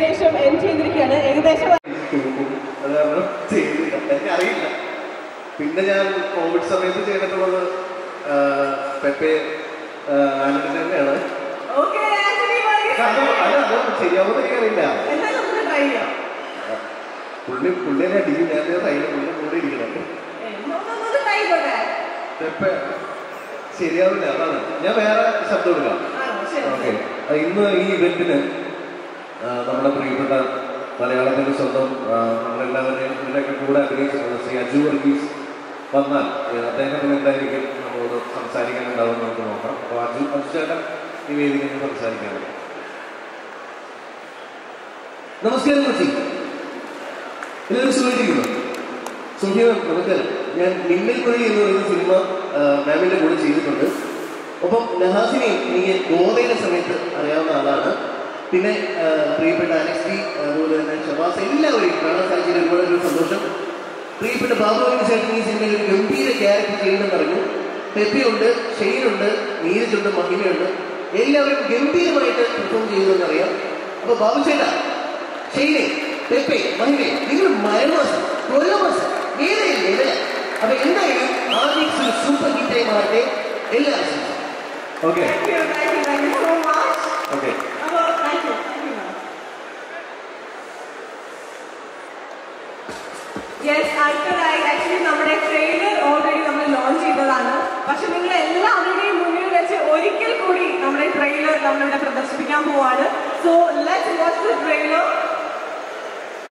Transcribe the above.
ഏകദേശം എൻഡ് ചെയ്തിരിക്കുകയാണ് ഏകദേശം തൂക്കും അത് കാരണം ചെയ്തില്ല എനിക്ക് അറിയില്ല പിന്നെ ഞാൻ കോവിഡ് സമയത്ത് ചെയ്തിട്ടുള്ളത് ആ, പെപ്പെ ആനന്ദ തന്നെയാണ് ഓക്കെ ആന്റണി വർഗീസ്. അത് അത് അത് ശരിയാവുമെന്ന് എനിക്കറിയില്ല എന്തായാലും നമുക്ക് ട്രൈ ചെയ്യാം പുള്ളി പുള്ളിനെ ഡി ഞാൻ റൈഡ് പുള്ളി കൂടെ ഇരിക്കണം നമുക്ക് ട്രൈ ചെയ്തോട്ടെ പെപ്പെ ശരിയാവില്ല അതാണ് ഞാൻ വേറെ ശബ്ദം എടുക്കാം ആണോ ശരി ഓക്കെ ഇന്ന് ഈ ഇവന്റിന് ആ, നമ്മുടെ പ്രിയപ്പെട്ട മലയാളത്തിന്റെ സ്വന്തം ആ, നമ്മളെല്ലാവരെയും ഇതിനൊക്കെ കൂടെ അഭിനയിച്ചിട്ടുള്ള ശ്രീ അജു വർഗീസ് വന്നാൽ ഏ, അദ്ദേഹത്തിന് എന്തായിരിക്കും നമ്മളോട് സംസാരിക്കാനുണ്ടാവും നമുക്ക് നോക്കാം അപ്പോൾ അജു അജു ചേട്ടൻ ഈ വേദിയിൽ സംസാരിക്കാനുണ്ട് നമസ്കാരം കൊച്ചി എല്ലാവരും സുഖമായിട്ടിരിക്കുന്നു സുഖിയം നമസ്കാരം ഞാൻ മിന്നൽ മൊഴി എന്ന് പറയുന്ന സിനിമ ആ, മാമിന്റെ കൂടെ ചെയ്തിട്ടുണ്ട് ഒപ്പം നഹാസിനെ എനിക്ക് ഗോവയിലെ സമയത്ത് അറിയാവുന്ന ആളാണ് പിന്നെ ആ, പ്രിയപ്പെട്ട അലക്സ് ഡി അതുപോലെ തന്നെ ഷബാസ് എല്ലാവരെയും കാണാൻ സാധിച്ചതിൽ ഒരുപാട് ഒരു സന്തോഷം പ്രിയപ്പെട്ട ബാബുവിന് ചേട്ടൻ ഈ സിനിമയിൽ ഒരു ഗംഭീര ക്യാരക്ടർ ചെയ്യണമെന്ന് പറഞ്ഞു പെപ്പിയുണ്ട് ഷെയ്നുണ്ട് നീരജുണ്ട് മഹിമയുണ്ട് എല്ലാവരും ഗംഭീരമായിട്ട് പെർഫോം ചെയ്തതെന്നറിയാം അപ്പൊ ബാബു ചേട്ടാ ഷെയ്നെ പെപ്പെ മഹിമെ നിങ്ങൾ മരണമാസം കൊല്ലമാസം വേദനയില്ല ഇവര് അപ്പൊ എന്തായാലും ആദ്യം ഒരു സൂപ്പർ ഹിറ്റായി മാറട്ടെ എല്ലാ ആശംസ okay Thank you, thank you, thank you so much. Okay അപ്പോ thank you, thank you, ma'am. Yes, അടുത്തതായി ആക്ച്വലി നമ്മുടെ ട്രെയിലർ ഓൾറെഡി നമ്മൾ ലോഞ്ച് ചെയ്തതാണ് പക്ഷെ നിങ്ങൾ എല്ലാവരുടെയും മുന്നിൽ വെച്ച് ഒരിക്കൽ കൂടി നമ്മുടെ ട്രെയിലർ നമ്മളിവിടെ പ്രദർശിപ്പിക്കാൻ പോവാണ് so let's watch the trailer